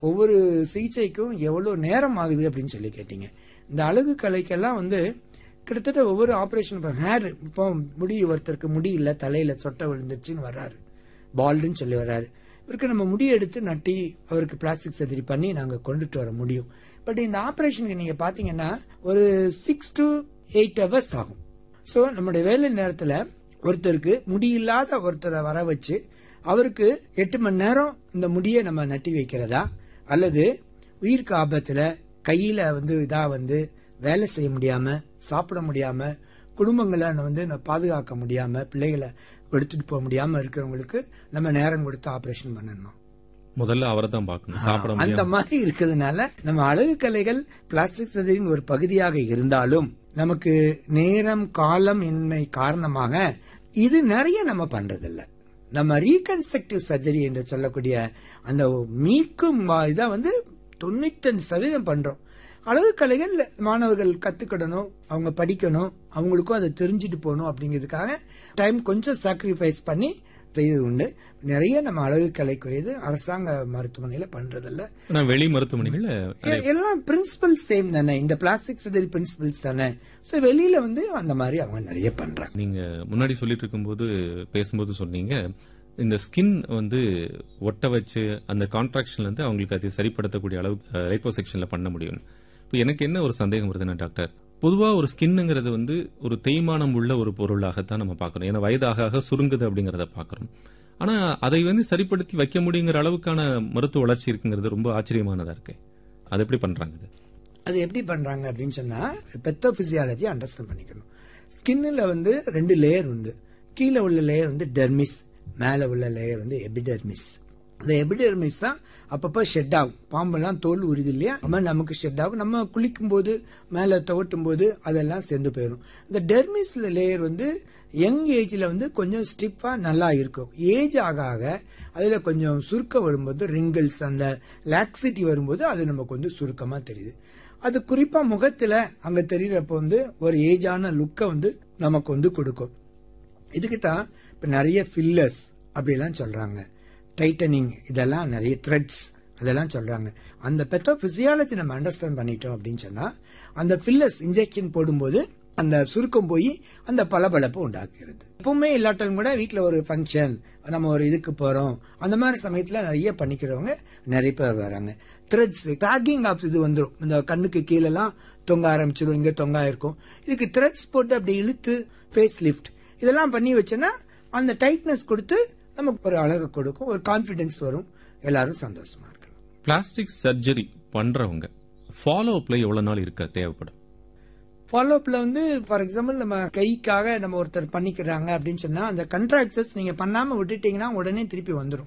ஒவ்வொரு சிகிச்சைக்கும் எவ்வளவு நேரம் ஆகுது அப்படின்னு சொல்லி கேட்டீங்க இந்த அழகு கலைக்கெல்லாம் வந்து கிட்டத்தட்ட ஒவ்வொரு ஆபரேஷன் இப்போ ஹேர் இப்போ முடி ஒருத்தருக்கு முடி இல்ல தலையில சொட்டை விழுந்துருச்சுன்னு வர்றாரு பால்டுன்னு சொல்லி வர்றாரு இவருக்கு நம்ம முடி எடுத்து நட்டி அவருக்கு பிளாஸ்டிக் சர்ஜரி பண்ணி நாங்க கொண்டுட்டு வர முடியும் பட் இந்த ஆபரேஷனுக்கு நீங்க பாத்தீங்கன்னா ஒரு சிக்ஸ் டு எயிட் ஹவர்ஸ் ஆகும் ஸோ நம்முடைய வேலை நேரத்துல ஒருத்தருக்கு முடி இல்லாத ஒருத்தரை வர வச்சு அவருக்கு எட்டு மணி நேரம் இந்த முடியை நம்ம நட்டி வைக்கிறதா அல்லது உயிருக்கு ஆபத்துல கையில வந்து இதா வந்து வேலை செய்ய முடியாம சாப்பிட முடியாம குடும்பங்களை வந்து பாதுகாக்க முடியாம பிள்ளைகளை எடுத்துட்டு போக முடியாம இருக்கிறவங்களுக்கு நம்ம நேரம் கொடுத்து ஆபரேஷன் பண்ணணும் முதல்ல அவரை தான் பார்க்கணும் சாப்பிட அந்த முடியாது மாதிரி இருக்கிறதுனால நம்ம அழகு கலைகள் பிளாஸ்டிக் சர்ஜரியின் ஒரு பகுதியாக இருந்தாலும் நமக்கு நேரம் காலம் இன்மை காரணமாக இது நிறைய நம்ம பண்றதில்ல நம்ம ரீகன்ஸ்ட்ரக்டிவ் சர்ஜரி என்று சொல்லக்கூடிய அந்த மீட்கும் இதை வந்து தொண்ணூத்தஞ்சு சதவீதம் பண்றோம் அழகு கலைகள் மாணவர்கள் கத்துக்கிடணும் அவங்க படிக்கணும் அவங்களுக்கும் அதை தெரிஞ்சுட்டு போகணும் அப்படிங்கிறதுக்காக டைம் கொஞ்சம் சாக்ரிஃபைஸ் பண்ணி செய்தது உண்டு நிறைய நம்ம அழகு கலைக்குரியது அரசாங்க மருத்துவமனையில பண்றதில்ல ஆனா வெளி மருத்துவமனைகள் எ- எல்லாம் பிரின்சிபல் சேம் தானே இந்த பிளாஸ்டிக் சர்ஜரி பிரின்சிபல்ஸ் தானே சோ வெளியில வந்து அந்த மாதிரி அவங்க நிறைய பண்றாங்க நீங்க முன்னாடி சொல்லிட்டு இருக்கும்போது பேசும்போது சொன்னீங்க இந்த ஸ்கின் வந்து ஒட்ட வச்சு அந்த கான்ட்ராக்ஷன்ல இருந்து அவங்களுக்கு அதை சரிப்படுத்தக்கூடிய அளவு லைப்போசெக்ஷன்ல பண்ண முடியும் இப்போ எனக்கு என்ன ஒரு சந்தேகம் வருதுன்னா டாக்டர் பொதுவா ஒரு ஸ்கின்னுங்கிறது வந்து ஒரு தேய்மானம் உள்ள ஒரு பொருளாகத்தான் நம்ம பார்க்கறோம் ஏன்னா வயதாக ஆக சுருங்குது அப்படிங்கறத பார்க்கறோம் ஆனா அதை வந்து சரிப்படுத்தி வைக்க முடியுங்கிற அளவுக்கான மருத்துவ வளர்ச்சி இருக்குங்கிறது ரொம்ப ஆச்சரியமானதா இருக்கு அது எப்படி பண்றாங்க இது அது எப்படி பண்றாங்க அப்படின்னு சொன்னா பெத்தோபிசியாலஜி அண்டர்ஸ்டாண்ட் பண்ணிக்கணும் ஸ்கின்ல வந்து ரெண்டு லேயர் உண்டு கீழே உள்ள லேயர் வந்து டெர்மிஸ் மேல உள்ள லேயர் வந்து எபிடெர்மிஸ் இந்த எபிடெர்மிஸ் தான் அப்பப்ப ஷெட் ஆகும் பாம்பெல்லாம் தோல் உரிது இல்லையா அது மாதிரி நமக்கு ஷெட் ஆகும் நம்ம குளிக்கும் போது மேல துவட்டும் போது அதெல்லாம் சேர்ந்து போயிடும் இந்த டெர்மிஸ் லேயர் வந்து யங் ஏஜ்ல வந்து கொஞ்சம் ஸ்டிஃபா நல்லா இருக்கும் ஏஜ் ஆக ஆக அதுல கொஞ்சம் சுருக்கம் வரும்போது ரிங்கிள்ஸ் அந்த லாக்ஸிட்டி வரும்போது அது நமக்கு வந்து சுருக்கமா தெரியுது அது குறிப்பா முகத்துல அங்க தெரியறப்ப வந்து ஒரு ஏஜான லுக்கை வந்து நமக்கு வந்து கொடுக்கும் இதுக்கு தான் இப்ப நிறைய ஃபில்லர்ஸ் அப்படிலாம் சொல்றாங்க டைட்டனிங் இதெல்லாம் நிறைய த்ரெட்ஸ் அதெல்லாம் சொல்றாங்க அந்த பெத்தோ பிசியாலஜி நம்ம அண்டர்ஸ்டாண்ட் பண்ணிட்டோம் அப்படின்னு சொன்னா அந்த ஃபில்லர்ஸ் இன்ஜெக்ஷன் போடும்போது அந்த சுருக்கம் போய் அந்த பளபளப்பு உண்டாக்குகிறது எப்பவுமே இல்லாட்டாலும் கூட வீட்ல ஒரு ஃபங்க்ஷன் நம்ம ஒரு இதுக்கு போறோம் அந்த மாதிரி சமயத்துல நிறைய பண்ணிக்கிறவங்க நிறைய பேர் வராங்க த்ரெட்ஸ் டாகிங் ஆப்ஸ் இது வந்துடும் இந்த கண்ணுக்கு கீழெல்லாம் தொங்க ஆரம்பிச்சிடும் இங்க தொங்கா இருக்கும் இதுக்கு த்ரெட்ஸ் போட்டு அப்படி இழுத்து ஃபேஸ் லிஃப்ட் இதெல்லாம் பண்ணி வச்சோன்னா அந்த டைட்னஸ் கொடுத்து நமக்கு ஒரு அழகு கொடுக்கும் ஒரு கான்பிடன்ஸ் வரும் எல்லாரும் சந்தோஷமா இருக்கலாம் பிளாஸ்டிக் சர்ஜரி பண்றவங்க ஃபாலோ அப்ல எவ்வளவு நாள் இருக்க தேவைப்படும் ஃபாலோ அப்ல வந்து ஃபார் எக்ஸாம்பிள் நம்ம கைக்காக நம்ம ஒருத்தர் பண்ணிக்கிறாங்க அப்படின்னு சொன்னா அந்த கண்ட்ராக்சர்ஸ் நீங்க பண்ணாம விட்டுட்டீங்கன்னா உடனே திருப்பி வந்துடும்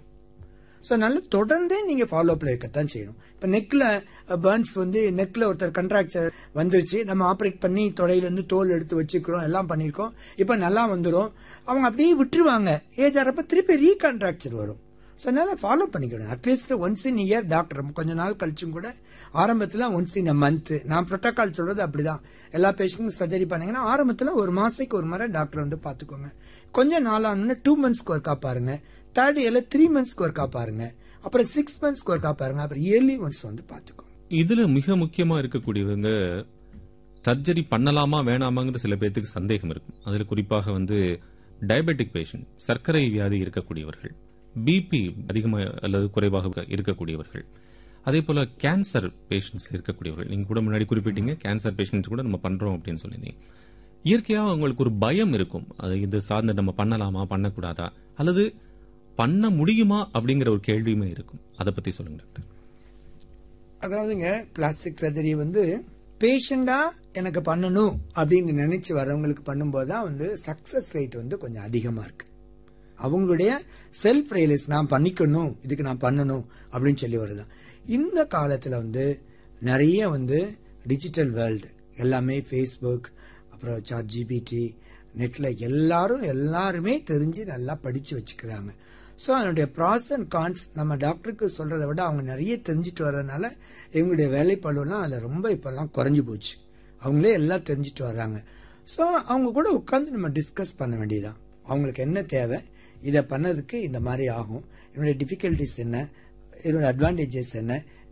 ஸோ நல்ல தொடர்ந்தே நீங்க ஃபாலோ அப்ல இருக்கத்தான் செய்யணும் இப்ப நெக்ல பர்ன்ஸ் வந்து நெக்ல ஒருத்தர் கண்ட்ராக்சர் வந்துருச்சு நம்ம ஆப்ரேட் பண்ணி தொடையில இருந்து தோல் எடுத்து வச்சுக்கிறோம் எல்லாம் பண்ணிருக்கோம் இப்ப நல்லா வந்துடும் அவங்க அப்படியே விட்டுருவாங்க ஏஜ் ஆறப்ப திருப்பி ரீகான்ட்ராக்சர் வரும் ஸோ அதனால ஃபாலோ பண்ணிக்கணும் at least once in year doctor கொஞ்ச நாள் கழிச்சும் கூட ஆரம்பத்தில் ஒன்ஸ் இன் அ மந்த் நான் ப்ரோட்டோகால் சொல்றது அப்படிதான் எல்லா பேஷண்ட்டும் சர்ஜரி பண்ணீங்கன்னா ஆரம்பத்தில் ஒரு மாசத்துக்கு ஒரு முறை டாக்டர் வந்து பார்த்துக்கோங்க கொஞ்சம் நாளானு டூ மந்த்ஸ்க்கு ஒர்க்கா பாருங்க தேர்ட் இயர்ல த்ரீ மந்த்ஸ்க்கு ஒர்க்கா பாருங்க அப்புறம் சிக்ஸ் மந்த்ஸ்க்கு ஒர்க்கா பாருங்க அப்புறம் இயர்லி ஒன்ஸ் வந்து பார்த்துக்கோங்க இதுல மிக முக்கியமா இருக்கக்கூடியவங்க சர்ஜரி பண்ணலாமா வேணாமாங்கிற சில பேர்த்துக்கு சந்தேகம் இருக்கும் அதுல குறிப்பாக வந்து டயபெட்டிக் பேஷண்ட் சர்க்கரை வியாதி இருக்கக்கூடியவர்கள் பிபி அதிகமா அல்லது குறைவாக இருக்கக்கூடியவர்கள் அதே போல கேன்சர் பேஷண்ட்ஸ் இருக்கக்கூடியவர்கள் நீங்க கூட முன்னாடி குறிப்பிட்டீங்க கேன்சர் பேஷண்ட்ஸ் கூட நம்ம பண்றோம் அப்படின்னு சொல்லியிருந்தீங்க இயற்கையா அவங்களுக்கு ஒரு பயம் இருக்கும் அது இது சார்ந்து நம்ம பண்ணலாமா பண்ணக்கூடாதா அல்லது பண்ண முடியுமா அப்படிங்கிற ஒரு கேள்வியுமே இருக்கும் அதை பத்தி சொல்லுங்க டாக்டர் அதாவதுங்க பிளாஸ்டிக் சர்ஜரி வந்து பேஷண்டா எனக்கு பண்ணணும் அப்படின்னு நினைச்சு வரவங்களுக்கு பண்ணும்போது தான் வந்து சக்சஸ் ரேட் வந்து கொஞ்சம் அதிகமா இருக்கு அவங்களுடைய செல்ஃப் ரியலைஸ் நான் பண்ணிக்கணும் இதுக்கு நான் பண்ணணும் அப்படின்னு சொல்லி வருதான் இந்த காலத்துல வந்து நிறைய வந்து டிஜிட்டல் வேர்ல்டு எல்லாமே ஃபேஸ்புக் அப்புறம் சாட் ஜிபிடி நெட்ல எல்லாரும் எல்லாருமே தெரிஞ்சு நல்லா படிச்சு வச்சுக்கிறாங்க ஸோ அதனுடைய ப்ராஸ் அண்ட் கான்ஸ் நம்ம டாக்டருக்கு சொல்றதை விட அவங்க நிறைய தெரிஞ்சுட்டு வர்றதுனால எங்களுடைய வேலைப்பழுவெல்லாம் அதில் ரொம்ப இப்பெல்லாம் குறைஞ்சு போச்சு அவங்களே எல்லாம் தெரிஞ்சுட்டு வர்றாங்க ஸோ அவங்க கூட உட்காந்து நம்ம டிஸ்கஸ் பண்ண வேண்டியதுதான் அவங்களுக்கு என்ன தேவை இதை பண்ணதுக்கு இந்த மாதிரி ஆகும் என்னுடைய டிஃபிகல்டிஸ் என்ன இதோட அட்வான்டேஜஸ் என்ன